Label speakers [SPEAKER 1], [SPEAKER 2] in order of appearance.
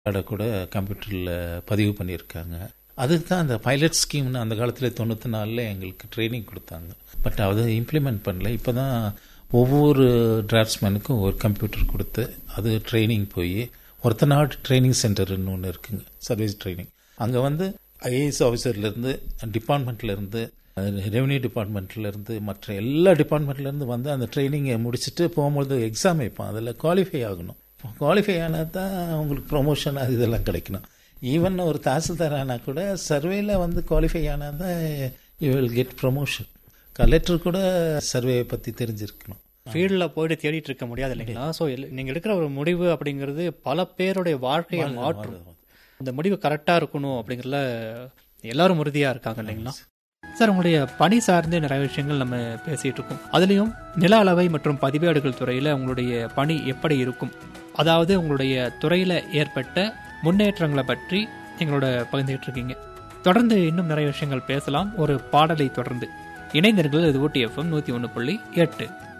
[SPEAKER 1] அதை கூட கம்ப்யூட்டரில் பதிவு பண்ணியிருக்காங்க அதுக்கு தான் அந்த பைலட் ஸ்கீம்னு அந்த காலத்தில் தொண்ணூற்றி நாலில் எங்களுக்கு ட்ரைனிங் கொடுத்தாங்க பட் அதை இம்ப்ளிமெண்ட் பண்ணல இப்போ தான் ஒவ்வொரு டிராஃப்ட்ஸ்மேனுக்கும் ஒரு கம்ப்யூட்டர் கொடுத்து அது ட்ரைனிங் போய் ஒருத்த நாடு ட்ரைனிங் சென்டர்னு ஒன்று இருக்குங்க சர்வீஸ் ட்ரைனிங் அங்கே வந்து ஐஏஎஸ் ஆஃபீஸர்லேருந்து டிபார்ட்மெண்ட்லேருந்து ரெவன்யூ டிபார்ட்மெண்ட்லேருந்து மற்ற எல்லா டிபார்ட்மெண்ட்லேருந்து வந்து அந்த ட்ரைனிங்கை முடிச்சுட்டு போகும்போது எக்ஸாம் வைப்பான் அதில் குவாலிஃபை ஆகணும் குவாலிஃபை ஆனால் தான் உங்களுக்கு ப்ரொமோஷன் அது இதெல்லாம் கிடைக்கணும் ஈவன் ஒரு தாசில்தார் ஆனால் கூட சர்வேல வந்து குவாலிஃபை ஆனால் தான் you will get promotion collector கூட சர்வேயை பற்றி தெரிஞ்சிருக்கணும்
[SPEAKER 2] ஃபீல்டில் போயிட்டு தேடிட்டு இருக்க முடியாது இல்லைங்களா ஸோ நீங்கள் எடுக்கிற ஒரு முடிவு அப்படிங்கிறது பல பேருடைய வாழ்க்கையை மாற்றும் இந்த முடிவு கரெக்டாக இருக்கணும் அப்படிங்கிறதுல எல்லாரும் உறுதியாக இருக்காங்க இல்லைங்களா சார் உங்களுடைய பணி சார்ந்த நிறைய விஷயங்கள் நம்ம பேசிட்டு இருக்கோம் அதுலேயும் நில அளவை மற்றும் பதிவேடுகள் துறையில் உங்களுடைய பணி எப்படி இருக்கும் அதாவது உங்களுடைய துறையில் ஏற்பட்ட முன்னேற்றங்களை பற்றி எங்களோட பகிர்ந்துகிட்டு இருக்கீங்க தொடர்ந்து இன்னும் நிறைய விஷயங்கள் பேசலாம் ஒரு பாடலை தொடர்ந்து இணைந்தர்கள் இது ஊட்டி எஃப்எம் நூற்றி ஒன்று புள்ளி எட்டு